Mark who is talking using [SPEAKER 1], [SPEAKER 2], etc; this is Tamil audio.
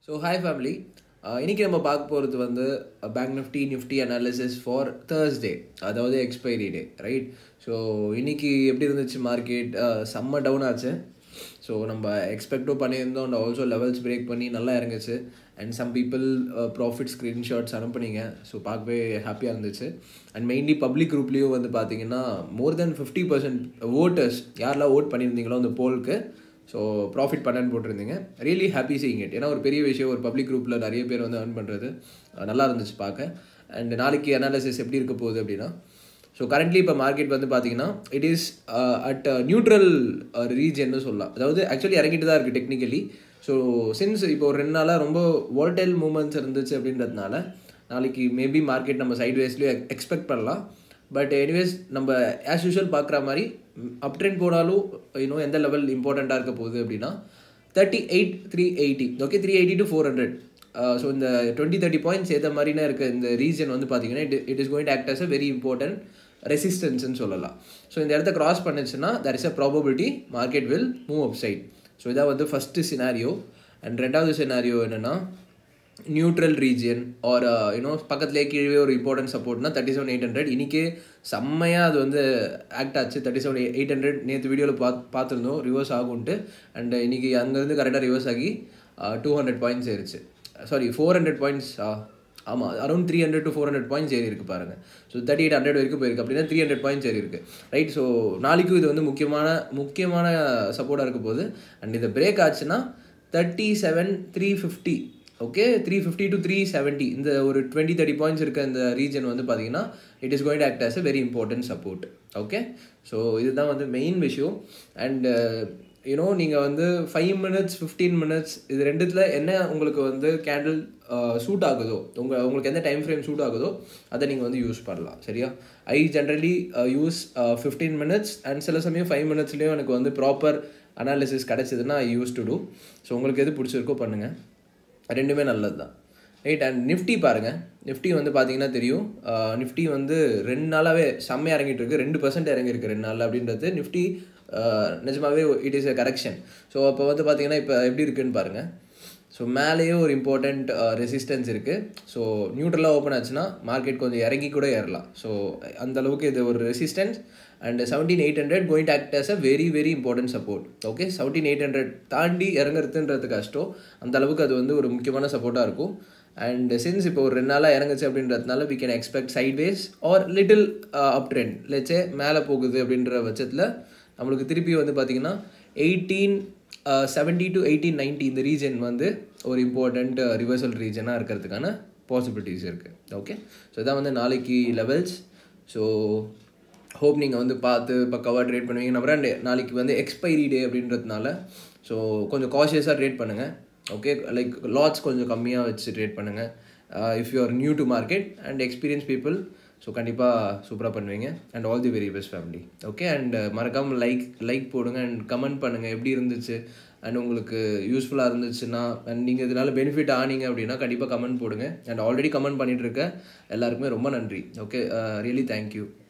[SPEAKER 1] ஸோ ஹாய் ஃபேமிலி இன்றைக்கி நம்ம பார்க்க போகிறது வந்து bank Nifty Nifty analysis for Thursday அதாவது எக்ஸ்பைரி டே ரைட் ஸோ இன்றைக்கி எப்படி இருந்துச்சு மார்க்கெட் செம்ம டவுன் ஆச்சு ஸோ நம்ம எக்ஸ்பெக்டும் பண்ணியிருந்தோம் அண்ட் ஆல்சோ லெவல்ஸ் பிரேக் பண்ணி நல்லா இறங்குச்சு and some people profit screenshots அனுப்புனீங்க ஸோ பார்க்கவே ஹாப்பியாக இருந்துச்சு அண்ட் மெயின்லி பப்ளிக் குரூப்லேயும் வந்து பார்த்தீங்கன்னா more than fifty percent voters யாரெல்லாம் ஓட் பண்ணியிருந்தீங்களோ அந்த போலுக்கு ஸோ ப்ராஃபிட் பண்ணன்னு போட்டிருந்தீங்க ரியலி ஹாப்பி சீயிங் இட் ஏன்னா ஒரு பெரிய விஷயம் ஒரு பப்ளிக் குரூப்பில் நிறைய பேர் வந்து earn பண்ணுறது நல்லா இருந்துச்சு பார்க்க அண்ட் நாளைக்கு அனாலிசிஸ் எப்படி இருக்க போகுது அப்படின்னா ஸோ கரண்ட்லி இப்போ மார்க்கெட் வந்து பார்த்தீங்கன்னா இட் இஸ் அட் நியூட்ரல் ரீஜன்னு சொல்லலாம் அதாவது ஆக்சுவலி இறங்கிட்டு தான் இருக்குது டெக்னிக்கலி ஸோ சின்ஸ் இப்போ ஒரு ரெண்டு நாளாக ரொம்ப வால்டைல் மூமெண்ட்ஸ் இருந்துச்சு அப்படின்றதுனால நாளைக்கு மேபி மார்க்கெட் நம்ம சைட் வேஸ்லேயும் எக்ஸ்பெக்ட் பண்ணலாம் பட் எனிவேஸ் நம்ம ஆஸ் யூஷுவல் பார்க்குற மாதிரி அப் ட்ரெண்ட் போனாலும் இன்னும் எந்த லெவல் இம்பார்ட்டண்ட்டாக இருக்க போகுது அப்படின்னா thirty eight three eighty okay three eighty to four hundred so இந்த டுவெண்ட்டி தேர்ட்டி பாயிண்ட்ஸ் ஏற்ற மாதிரினா இருக்க இந்த ரீஜன் வந்து பார்த்தீங்கன்னா it it is going to act as a very important ரெசிஸ்டன்ஸ்னு சொல்லலாம் ஸோ இந்த இடத்த கிராஸ் பண்ணுச்சுன்னா there is a probability market will move upside so இதான் வந்து ஃபஸ்ட்டு சினாரியோ அண்ட் ரெண்டாவது சினாரியோ என்னென்னா நியூட்ரல் ரீஜியன் ஆர் யூனோ பக்கத்துலேயே கீழே ஒரு important சப்போர்ட்னா thirty seven eight hundred இன்றைக்கே செம்மையாக அது வந்து ஆக்ட் ஆச்சு தேர்ட்டி செவன் எயிட் ஹண்ட்ரட் நேற்று வீடியோவில் பார்த்து பார்த்துருந்தோம் ரிவர்ஸ் ஆகும்ட்டு அண்ட் இன்றைக்கி அங்கேருந்து கரெக்டாக ரிவர்ஸ் ஆகி டூ ஹண்ட்ரட் பாயிண்ட்ஸ் ஏறிச்சு சாரி ஃபோர் ஹண்ட்ரட் பாயிண்ட்ஸ் ஆமாம் around three hundred to four hundred points ஏறி இருக்கு பாருங்கள் ஸோ தேர்ட்டி எயிட் ஹண்ட்ரட் வரைக்கும் போயிருக்கு அப்படின்னா த்ரீ ஹண்ட்ரட் பாயிண்ட்ஸ் ஏறி இருக்கு ரைட் ஸோ நாளைக்கும் இது வந்து முக்கியமான முக்கியமான சப்போர்ட்டாக இருக்க போகுது அண்ட் இது பிரேக் ஆச்சுன்னா thirty seven three fifty okay three fifty to three seventy இந்த ஒரு டுவெண்ட்டி தேர்ட்டி பாயிண்ட்ஸ் இருக்க இந்த ரீஜன் வந்து பார்த்தீங்கன்னா it is going act as a very important support okay so இதுதான் வந்து மெயின் விஷயம் அண்ட் யூனோ நீங்கள் வந்து ஃபைவ் மினிட்ஸ் ஃபிஃப்டீன் மினிட்ஸ் இது ரெண்டுத்தில் என்ன உங்களுக்கு வந்து கேண்டில் சூட் ஆகுதோ உங்கள் உங்களுக்கு எந்த டைம் ஃப்ரேம் சூட் ஆகுதோ அதை நீங்கள் வந்து யூஸ் பண்ணலாம் சரியா I generally use fifteen minutes and சில சமயம் ஃபைவ் மினிட்ஸ்லேயும் எனக்கு வந்து ப்ராப்பர் அனாலிசிஸ் கிடச்சிதுன்னா I use to do so உங்களுக்கு எது பிடிச்சிருக்கோ பண்ணுங்கள் ரெண்டுமே நல்லது தான் ரைட் அண்ட் நிஃப்டி பாருங்கள் நிஃப்டி வந்து பார்த்தீங்கன்னா தெரியும் நிஃப்டி வந்து ரெண்டு நாளாகவே செம்மையாக இறங்கிட்டு இருக்கு ரெண்டு பர்சன்ட் இறங்கியிருக்கு ரெண்டு நாளில் அப்படின்றது நிஃப்டி நிஜமாகவே it is a correction so அப்போ வந்து பார்த்தீங்கன்னா இப்போ எப்படி இருக்குன்னு பாருங்கள் ஸோ மேலேயே ஒரு இம்பார்ட்டண்ட் ரெசிஸ்டன்ஸ் இருக்குது ஸோ நியூட்ரலாக ஓப்பன் ஆச்சுன்னா மார்க்கெட் கொஞ்சம் இறங்கி கூட ஏறலாம் ஸோ அந்த அளவுக்கு இது ஒரு resistance and seventeen eight hundred going to act as a very very important support okay seventeen eight hundred தாண்டி இறங்குறதுன்றது கஷ்டம் அந்த அளவுக்கு அது வந்து ஒரு முக்கியமான சப்போர்ட்டாக இருக்கும் அண்ட் சின்ஸ் இப்போ ஒரு ரெண்டு நாளாக இறங்குச்சு அப்படின்றதுனால we can expect sideways or little uptrend லெச்சே மேலே போகுது அப்படின்ற பட்சத்தில் நம்மளுக்கு திருப்பி வந்து பார்த்திங்கன்னா eighteen seventy to eighteen ninety இந்த ரீஜன் வந்து ஒரு இம்பார்ட்டண்ட் ரிவர்சல் ரீஜனாக இருக்கிறதுக்கான பாசிபிலிட்டிஸ் இருக்குது ஓகே ஸோ இதான் வந்து நாளைக்கு லெவல்ஸ் ஸோ ஹோப் நீங்கள் வந்து பார்த்து பக்காவாக ட்ரேட் பண்ணுவீங்க நம்புறேன் நாளைக்கு வந்து எக்ஸ்பைரி டே அப்படின்றதுனால ஸோ கொஞ்சம் காஷியஸாக ட்ரேட் பண்ணுங்கள் ஓகே லைக் லாட்ஸ் கொஞ்சம் கம்மியாக வச்சு ட்ரேட் பண்ணுங்கள் if you are new to market and experience people so கண்டிப்பாக சூப்பராக பண்ணுவீங்க and all the very best family okay and மறக்காமல் லைக் லைக் போடுங்க அண்ட் கமெண்ட் பண்ணுங்கள் எப்படி இருந்துச்சு அண்ட் உங்களுக்கு யூஸ்ஃபுல்லாக இருந்துச்சுன்னா அண்ட் நீங்கள் இதனால் பெனிஃபிட் ஆனீங்க அப்படின்னா கண்டிப்பாக கமெண்ட் போடுங்க அண்ட் ஆல்ரெடி கமெண்ட் பண்ணிகிட்டு இருக்க எல்லாருக்குமே ரொம்ப நன்றி ஓகே ரியலி தேங்க்யூ